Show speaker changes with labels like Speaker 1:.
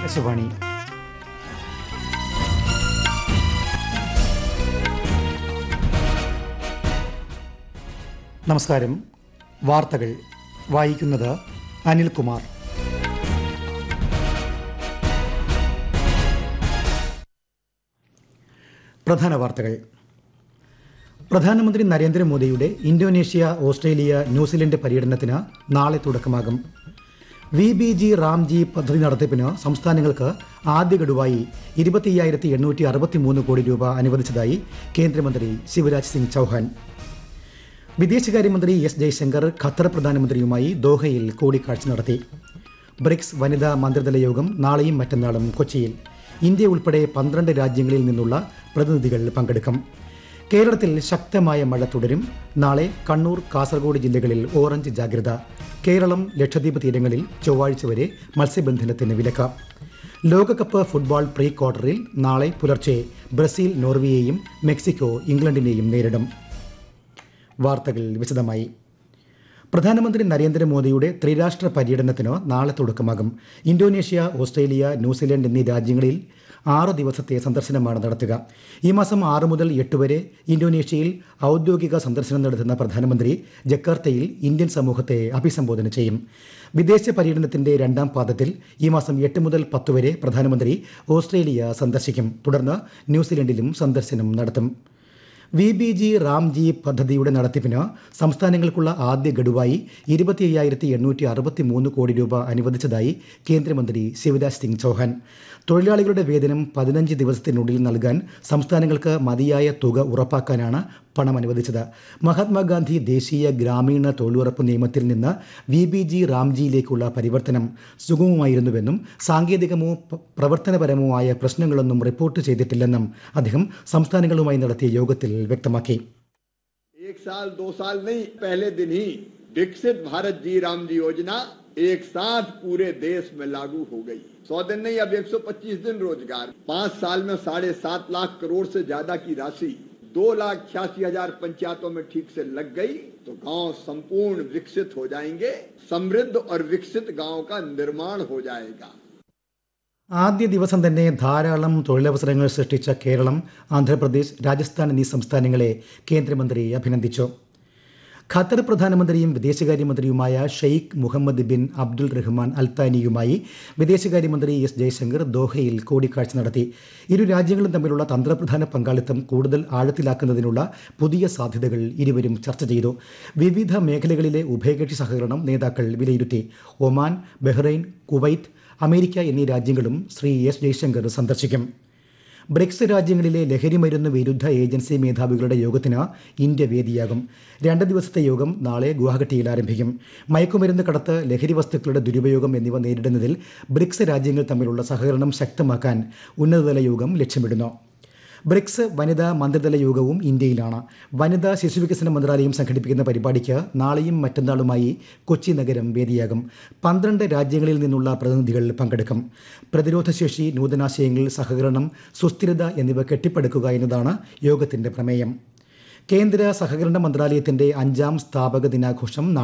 Speaker 1: ആകാശവാണി നമസ്കാരം വാർത്തകൾ വായിക്കുന്നത് അനിൽകുമാർ പ്രധാന വാർത്തകൾ പ്രധാനമന്ത്രി നരേന്ദ്രമോദിയുടെ ഇന്തോനേഷ്യ ഓസ്ട്രേലിയ ന്യൂസിലൻഡ് പര്യടനത്തിന് നാളെ തുടക്കമാകും വി ബി ജി റാംജി പദ്ധതി നടത്തിപ്പിന് സംസ്ഥാനങ്ങൾക്ക് ആദ്യ ഗഡുവായി ഇരുപത്തിയ്യായിരത്തി എണ്ണൂറ്റി അറുപത്തി മൂന്ന് കോടി രൂപ അനുവദിച്ചതായി കേന്ദ്രമന്ത്രി ശിവരാജ് സിംഗ് ചൌഹാൻ വിദേശകാര്യമന്ത്രി എസ് ജയശങ്കർ ഖത്തർ പ്രധാനമന്ത്രിയുമായി ദോഹയിൽ കൂടിക്കാഴ്ച നടത്തി ബ്രിക്സ് വനിതാ മന്ത്രിതല യോഗം നാളെയും മറ്റന്നാളും കൊച്ചിയിൽ ഇന്ത്യ ഉൾപ്പെടെ പന്ത്രണ്ട് രാജ്യങ്ങളിൽ നിന്നുള്ള പ്രതിനിധികൾ പങ്കെടുക്കും കേരളത്തിൽ ശക്തമായ മഴ തുടരും നാളെ കണ്ണൂർ കാസർഗോഡ് ജില്ലകളിൽ ഓറഞ്ച് ജാഗ്രത കേരളം ലക്ഷദ്വീപ് തീരങ്ങളിൽ ചൊവ്വാഴ്ച വരെ മത്സ്യബന്ധനത്തിന് വിലക്ക് ലോകകപ്പ് ഫുട്ബോൾ പ്രീ ക്വാർട്ടറിൽ നാളെ പുലർച്ചെ ബ്രസീൽ നോർവേയെയും മെക്സിക്കോ ഇംഗ്ലണ്ടിനെയും നേരിടും വാർത്തകൾ വിശദമായി പ്രധാനമന്ത്രി നരേന്ദ്രമോദിയുടെ ത്രിരാഷ്ട്ര പര്യടനത്തിന് നാളെ തുടക്കമാകും ഇന്തോനേഷ്യ ഓസ്ട്രേലിയ ന്യൂസിലൻഡ് എന്നീ രാജ്യങ്ങളിൽ ആറ് ദിവസത്തെ സന്ദർശനമാണ് നടത്തുക ഈ മാസം ആറ് മുതൽ എട്ട് വരെ ഇന്തോനേഷ്യയിൽ ഔദ്യോഗിക സന്ദർശനം നടത്തുന്ന പ്രധാനമന്ത്രി ജക്കാർത്തയിൽ ഇന്ത്യൻ സമൂഹത്തെ അഭിസംബോധന ചെയ്യും വിദേശ പര്യടനത്തിന്റെ രണ്ടാം പാദത്തിൽ ഈ മാസം എട്ട് മുതൽ പത്ത് വരെ പ്രധാനമന്ത്രി ഓസ്ട്രേലിയ സന്ദർശിക്കും തുടർന്ന് ന്യൂസിലൻഡിലും സന്ദർശനം നടത്തും വി ബി ജി റാംജി പദ്ധതിയുടെ നടത്തിപ്പിന് സംസ്ഥാനങ്ങൾക്കുള്ള ആദ്യ ഗഡുവായി ഇരുപത്തി അയ്യായിരത്തി എണ്ണൂറ്റി അറുപത്തി മൂന്ന് കോടി രൂപ അനുവദിച്ചതായി കേന്ദ്രമന്ത്രി ശിവരാജ് സിംഗ് ചൌഹാൻ തൊഴിലാളികളുടെ വേതനം പതിനഞ്ച് ദിവസത്തിനുള്ളിൽ നൽകാൻ സംസ്ഥാനങ്ങൾക്ക് മതിയായ തുക ഉറപ്പാക്കാനാണ് പണം അനുവദിച്ചത് മഹാത്മാഗാന്ധി ദേശീയ ഗ്രാമീണ തൊഴിലുറപ്പ് നിയമത്തിൽ നിന്ന് വി ബി ജി റാംജിയിലേക്കുള്ള പരിവർത്തനം സുഗമമായിരുന്നുവെന്നും സാങ്കേതികമോ പ- പ്രവർത്തനപരമോ ആയ പ്രശ്നങ്ങളൊന്നും റിപ്പോർട്ട് ചെയ്തിട്ടില്ലെന്നും അദ്ദേഹം സംസ്ഥാനങ്ങളുമായി നടത്തിയ യോഗത്തിൽ വ്യക്തമാക്കി
Speaker 2: एक साल दो साल नहीं पहले दिन ही विकसित भारत जी राम जी योजना एक साथ पूरे देश में लागू हो गई सौ दिन नहीं अब 125 दिन रोजगार पांच साल में साढ़े सात लाख करोड़ से ज्यादा की राशि दो लाख छियासी हजार पंचायतों में ठीक से लग गई तो गांव संपूर्ण विकसित हो जाएंगे समृद्ध और विकसित गांव का निर्माण हो जाएगा
Speaker 1: ആദ്യ ദിവസം തന്നെ ധാരാളം തൊഴിലവസരങ്ങൾ സൃഷ്ടിച്ച കേരളം ആന്ധ്രാപ്രദേശ് രാജസ്ഥാൻ എന്നീ സംസ്ഥാനങ്ങളെ കേന്ദ്രമന്ത്രി അഭിനന്ദിച്ചു ഖത്തർ പ്രധാനമന്ത്രിയും വിദേശകാര്യമന്ത്രിയുമായ Sheikh Muhammad bin Abdul Rahman അൽത്താനിയുമായി വിദേശകാര്യമന്ത്രി എസ് ജയശങ്കർ ദോഹയിൽ കൂടിക്കാഴ്ച നടത്തി ഇരു രാജ്യങ്ങളും തമ്മിലുള്ള തന്ത്രപ്രധാന പങ്കാളിത്തം കൂടുതൽ ആഴത്തിലാക്കുന്നതിനുള്ള പുതിയ സാധ്യതകൾ ഇരുവരും ചർച്ച ചെയ്തു വിവിധ മേഖലകളിലെ ഉഭയകക്ഷി സഹകരണം നേതാക്കൾ വിലയിരുത്തി ഒമാൻ ബഹ്റൈൻ കുവൈറ്റ് അമേരിക്ക എന്നീ രാജ്യങ്ങളും ശ്രീ എസ് ജയശങ്കർ സന്ദർശിക്കും ബ്രിക്സ് രാജ്യങ്ങളിലെ ലഹരിമരുന്ന് വിരുദ്ധ ഏജൻസി മേധാവികളുടെ യോഗത്തിന് ഇന്ത്യ വേദിയാകും രണ്ട് ദിവസത്തെ യോഗം നാളെ ഗുവാഹട്ടിയിൽ ആരംഭിക്കും മയക്കുമരുന്ന് കടത്ത് ലഹരി വസ്തുക്കളുടെ ദുരുപയോഗം എന്നിവ നേരിടുന്നതിൽ ബ്രിക്സ് രാജ്യങ്ങൾ തമ്മിലുള്ള സഹകരണം ശക്തമാക്കാൻ ഉന്നതതല യോഗം ലക്ഷ്യമിടുന്നു ബ്രിക്സ് വനിതാ മന്ത്രിതല യോഗവും ഇന്ത്യയിലാണ് വനിതാ ശിശുവികസന മന്ത്രാലയം സംഘടിപ്പിക്കുന്ന പരിപാടിക്ക് നാളെയും മറ്റന്നാളുമായി കൊച്ചി നഗരം വേദിയാകും പന്ത്രണ്ട് രാജ്യങ്ങളിൽ നിന്നുള്ള പ്രതിനിധികൾ പങ്കെടുക്കും പ്രതിരോധശേഷി നൂതനാശയങ്ങൾ സഹകരണം സുസ്ഥിരത എന്നിവ കെട്ടിപ്പടുക്കുക എന്നതാണ് യോഗത്തിന്റെ പ്രമേയം കേന്ദ്ര സഹകരണ മന്ത്രാലയത്തിന്റെ അഞ്ചാം സ്ഥാപക ദിനാഘോഷം നാളെ